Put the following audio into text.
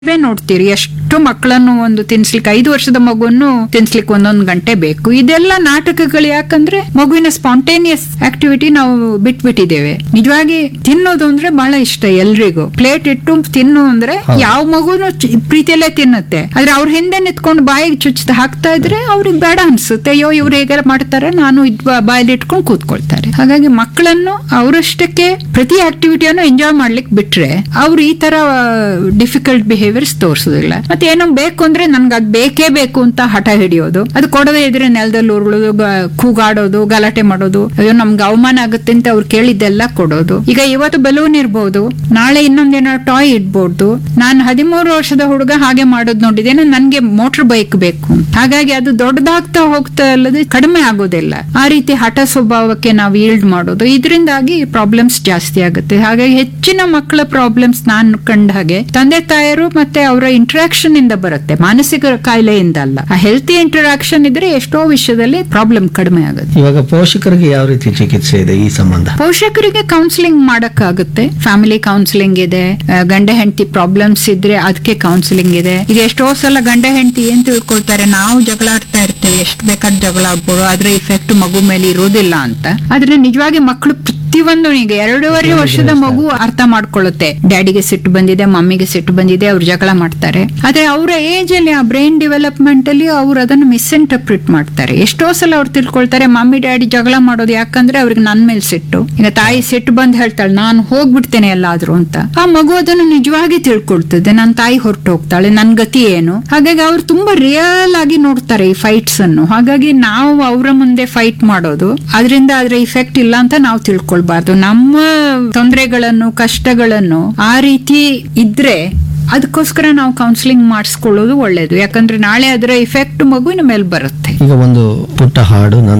ನೀವೇ ನೋಡ್ತೀರಿ ಎಷ್ಟು ಮಕ್ಕಳನ್ನು ಒಂದು ತಿನ್ಸ್ಲಿಕ್ಕೆ ಐದು ವರ್ಷದ ಮಗುವನ್ನು ತಿನ್ಸ್ಲಿಕ್ಕೆ ಒಂದೊಂದು ಗಂಟೆ ಬೇಕು ಇದೆಲ್ಲ ನಾಟಕಗಳು ಯಾಕಂದ್ರೆ ಮಗುವಿನ ಸ್ಪಾಂಟೇನಿಯಸ್ ಆಕ್ಟಿವಿಟಿ ನಾವು ಬಿಟ್ಬಿಟ್ಟಿದ್ದೇವೆ ನಿಜವಾಗಿ ತಿನ್ನೋದು ಅಂದ್ರೆ ಬಹಳ ಇಷ್ಟ ಎಲ್ರಿಗೂ ಪ್ಲೇಟ್ ಇಟ್ಟು ತಿನ್ನು ಅಂದ್ರೆ ಯಾವ ಮಗುನು ಚ- ಪ್ರೀತಿಯಲ್ಲೇ ತಿನ್ನುತ್ತೆ ಆದ್ರೆ ಅವ್ರ ಹಿಂದೆ ನಿಂತ್ಕೊಂಡು ಬಾಯಿಗೆ ಚುಚ್ಚಿ ಹಾಕ್ತಾ ಇದ್ರೆ ಅವ್ರಿಗೆ ಬೇಡ ಅನ್ಸುತ್ತೆ ಅಯ್ಯೋ ಇವ್ರು ಹೇಗೆ ಮಾಡ್ತಾರೆ ನಾನು ಇದ್ ಬಾ- ಬಾಯಲ್ಲಿ ಇಟ್ಕೊಂಡು ಕೂತ್ಕೊಳ್ತಾರೆ ಹಾಗಾಗಿ ಮಕ್ಕಳನ್ನು ಅವರಷ್ಟಕ್ಕೆ ಪ್ರತಿ ಆಕ್ಟಿವಿಟಿಯನ್ನು ಎಂಜಾಯ್ ಮಾಡ್ಲಿಕ್ಕೆ ಬಿಟ್ರೆ ಅವ್ರು ಈ ತರ ಡಿಫಿಕಲ್ಟ್ ಬಿಹೇವಿಯರ್ಸ್ ತೋರಿಸೋದಿಲ್ಲ ಮತ್ತೆ ಏನೋ ಬೇಕು ಅಂದ್ರೆ ನನ್ಗೆ ಅದ್ ಬೇಕೇ ಬೇಕು ಅಂತ ಹಠ ಹಿಡಿಯೋದು ಅದು ಕೊಡದೇ ಇದ್ರೆ ನೆಲದಲ್ಲಿ ಉರುಳೋದು ಗ- ಕೂಗಾಡೋದು ಗಲಾಟೆ ಮಾಡೋದು ಅಯ್ಯೋ ನಮ್ಗೆ ಅವಮಾನ ಆಗುತ್ತೆ ಅಂತ ಅವ್ರು ಕೇಳಿದ್ದೆಲ್ಲ ಕೊಡೋದು ಈಗ ಇವತ್ತು ಬಲೂನ್ ಇರ್ಬೋದು ನಾಳೆ ಇನ್ನೊಂದೇನೋ ಟಾಯ್ ಇಡ್ಬೋದು ನಾನು ಹದಿಮೂರು ವರ್ಷದ ಹುಡುಗ ಹಾಗೆ ಮಾಡೋದು ನೋಡಿದ್ದೇನೆ ನನ್ಗೆ ಮೋಟರ್ ಬೈಕ್ ಬೇಕು ಹಾಗಾಗಿ ಅದು ದೊಡ್ಡದಾಗ್ತಾ ಹೋಗ್ತಾ ಅಲ್ಲದೆ ಕಡಿಮೆ ಆಗೋದಿಲ್ಲ ಆ ರೀತಿ ಹಠ ಸ್ವಭಾವಕ್ಕೆ ನಾವು ಈಲ್ಡ್ ಮಾಡೋದು ಇದರಿಂದಾಗಿ ಪ್ರಾಬ್ಲಮ್ಸ್ ಜಾಸ್ತಿ ಆಗುತ್ತೆ ಹಾಗಾಗಿ ಹೆಚ್ಚಿನ ಮಕ್ಕಳ ಪ್ರಾಬ್ಲಮ್ಸ್ ನಾನು ಕಂಡ ಹಾಗೆ ತಂದೆ ತಾಯರು ಮತ್ತೆ ಅವರ ಇಂಟರಾಕ್ಷನ್ ಇಂದ ಬರುತ್ತೆ ಮಾನಸಿಕ ಕಾಯಿಲೆಯಿಂದ ಅಲ್ಲ ಆ ಹೆಲ್ತಿ ಇಂಟರಾಕ್ಷನ್ ಇದ್ರೆ ಎಷ್ಟೋ ವಿಷಯದಲ್ಲಿ ಪ್ರಾಬ್ಲಮ್ ಕಡಿಮೆ ಆಗುತ್ತೆ ಇವಾಗ ಪೋಷಕರಿಗೆ ಯಾವ ರೀತಿ ಚಿಕಿತ್ಸೆ ಇದೆ ಈ ಸಂಬಂಧ ಪೋಷಕರಿಗೆ ಕೌನ್ಸಿಲಿಂಗ್ ಮಾಡಕ್ಕಾಗುತ್ತೆ ಫ್ಯಾಮಿಲಿ ಕೌನ್ಸಿಲಿಂಗ್ ಇದೆ ಆ, ಗಂಡ ಹೆಂಡತಿ ಪ್ರಾಬ್ಲಮ್ಸ್ ಇದ್ರೆ ಅದಕ್ಕೆ ಕೌನ್ಸಿಲಿಂಗ್ ಇದೆ ಈಗ ಎಷ್ಟೋ ಸಲ ಗಂಡ ಹೆಂಡತಿ ಏನ್ ತಿಳ್ಕೊಳ್ತಾರೆ ನಾವು ಜಗಳ ಆಡ್ತಾ ಇರ್ತೇವೆ ಎಷ್ಟು ಬೇಕಾದ್ ಜಗಳ ಆಡ್ಬೋದು ಅದ್ರ ಇಫೆಕ್ಟ್ ಮಗು ಮೇಲೆ ಇರೋದಿಲ್ಲ ಅಂತ ಆದ್ರೆ ನಿಜವಾಗಿ ಮಕ್ಕಳು ಪ್ರತಿಯೊಂದು ಈಗ ಎರಡೂವರೆ ವರ್ಷದ ಮಗು ಅರ್ಥ ಮಾಡ್ಕೊಳ್ಳುತ್ತೆ ಡ್ಯಾಡಿಗೆ ಸಿಟ್ಟು ಬಂದಿದೆ ಮಮ್ಮಿಗೆ ಸಿಟ್ಟು ಬಂದಿದೆ ಅವ್ರು ಜಗಳ ಮಾಡ್ತಾರೆ ಆದ್ರೆ ಅವರ ಏಜ್ ಅಲ್ಲಿ ಆ ಬ್ರೈನ್ ಡೆವಲಪ್ಮೆಂಟ್ ಅಲ್ಲಿ ಅವ್ರು ಅದನ್ನು ಮಿಸ್ಇಂಟರ್ಪ್ರಿಟ್ ಮಾಡ್ತಾರೆ ಎಷ್ಟೋ ಸಲ ಅವ್ರು ತಿಳ್ಕೊಳ್ತಾರೆ ಮಮ್ಮಿ ಡ್ಯಾಡಿ ಜಗಳ ಮಾಡೋದು ಯಾಕಂದ್ರೆ ಅವ್ರಿಗೆ ನನ್ ಮೇಲೆ ಸಿಟ್ಟು ಈಗ ತಾಯಿ ಸಿಟ್ಟು ಬಂದ್ ಹೇಳ್ತಾಳೆ ನಾನು ಹೋಗ್ಬಿಡ್ತೇನೆ ಎಲ್ಲಾದ್ರೂ ಅಂತ ಆ ಮಗು ಅದನ್ನು ನಿಜವಾಗಿ ತಿಳ್ಕೊಳ್ತದೆ ನನ್ನ ತಾಯಿ ಹೊರಟು ಹೋಗ್ತಾಳೆ ನನ್ ಗತಿ ಏನು ಹಾಗಾಗಿ ಅವ್ರು ತುಂಬಾ ರಿಯಲ್ ಆಗಿ ನೋಡ್ತಾರೆ ಈ ಫೈಟ್ಸ್ ಅನ್ನು ಹಾಗಾಗಿ ನಾವು ಅವರ ಮುಂದೆ ಫೈಟ್ ಮಾಡೋದು ಅದರಿಂದ ಅದ್ರ ಇಫೆಕ್ಟ್ ಇಲ್ಲ ಅಂತ ನಾವು ತಿಳ್ಕೊಳ್ಬಾರ್ದು ನಮ್ಮ ತೊಂದರೆಗಳನ್ನು ಕಷ್ಟಗಳನ್ನು ಆ ರೀತಿ ಇದ್ರೆ ಅದಕ್ಕೋಸ್ಕರ ನಾವು ಕೌನ್ಸಿಲಿಂಗ್ ಮಾಡಿಸ್ಕೊಳ್ಳೋದು ಒಳ್ಳೇದು ಯಾಕಂದ್ರೆ ನಾಳೆ ಅದರ ಇಫೆಕ್ಟ್ ಮಗುವಿನ ಮೇಲೆ ಬರುತ್ತೆ ಈಗ ಒಂದು ಪುಟ್ಟ ಹಾಡು ನಂತರ